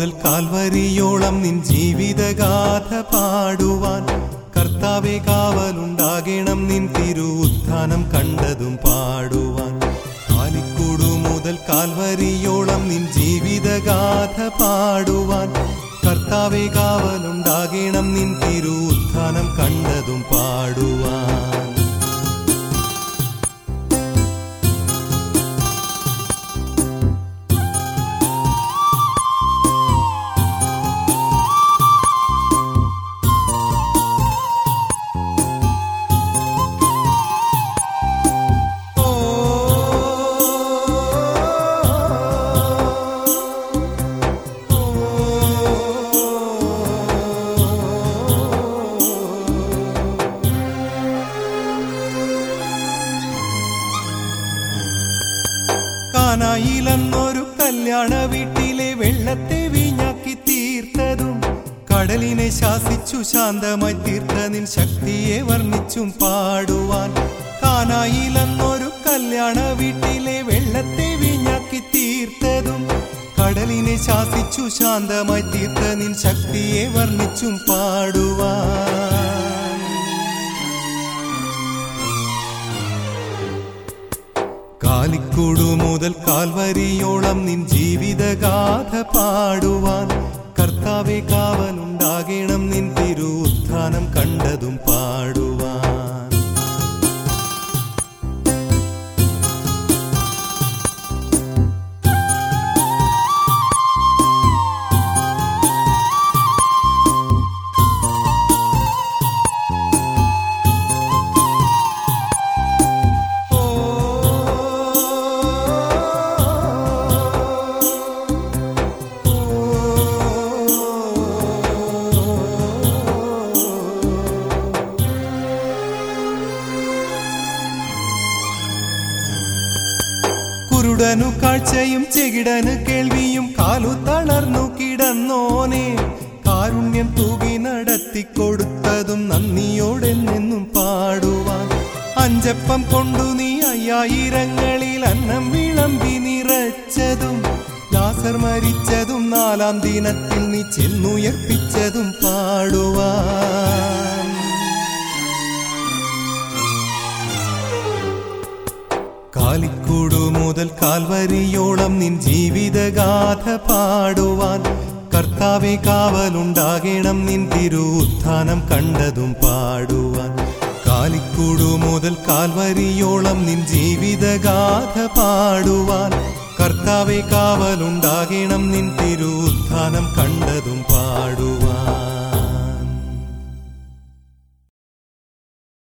മുതൽ കാൽവരിയോളം നിൻ ജീവിതഗാഥ പാടുവാൻ കർത്താവെ കാവലുണ്ടാകണം നിൻ തിരു ഉത്ഥാനം കണ്ടതും പാടുവാൻ കാലിക്കൂടു മുതൽ കാൽവരിയോളം നിൻ ജീവിതഗാഥ പാടുവാൻ കർത്താവെ കാവലുണ്ടാകണം നിൻ തിരു ഉത്ഥാനം കണ്ടതും പാടുവാൻ കാനായിലെന്നൊരു കല്യാണ വീട്ടിലെ വെള്ളത്തെ വീഞ്ഞാക്കി തീർത്തതും കടലിനെ ശാസിച്ചു ശാന്തമായി തീർത്ത നിൻ ശക്തിയെ വർണ്ണിച്ചും പാടുവാൻ കാനായിലെന്നൊരു കല്യാണ വീട്ടിലെ വെള്ളത്തെ വീഞ്ഞാക്കി തീർത്തതും കടലിനെ ശാസിച്ചു ശാന്തമായി തീർത്ത നിൻ ശക്തിയെ വർണ്ണിച്ചും പാടുവാൻ കാലിക്കൂടു മുതൽ കാൽവരിയോളം നിൻ ജീവിതഗാഥ പാടുവാൻ കർത്താവെ കാവലുണ്ടാകണം നിൻ തിരു ഉത്ഥാനം കണ്ടതും പാടുവാൻ കുരുടനു കാഴ്ചയും ചെകിടന് കേൾവിയും കാലു തളർന്നു കിടന്നോനെ കാരുണ്യം തൂകി നടത്തിക്കൊടുത്തതും നന്ദിയോടെന്നെന്നും പാടുവാൻ അഞ്ചപ്പം കൊണ്ടു നീ അയ്യായിരങ്ങളിൽ അന്നം വിളമ്പി നിറച്ചതും ലാസർ മരിച്ചതും നാലാം ദിനത്തിൽ നീ ചെന്നുയർപ്പിച്ചതും പാടുവാൻ കാലിക്കൂടു മുതൽ കാൽവരിയോളം നിൻ ജീവിതഗാഥ പാടുവാൻ കർത്താവെ കാവലുണ്ടാകണം നിൻ തിരു ഉത്ഥാനം കണ്ടതും പാടുവാൻ കാലിക്കൂടു മുതൽ കാൽവരിയോളം നിൻ ജീവിതഗാഥ പാടുവാൻ കർത്താവെ കാവലുണ്ടാകണം നിൻ തിരു ഉത്ഥാനം കണ്ടതും പാടുവാൻ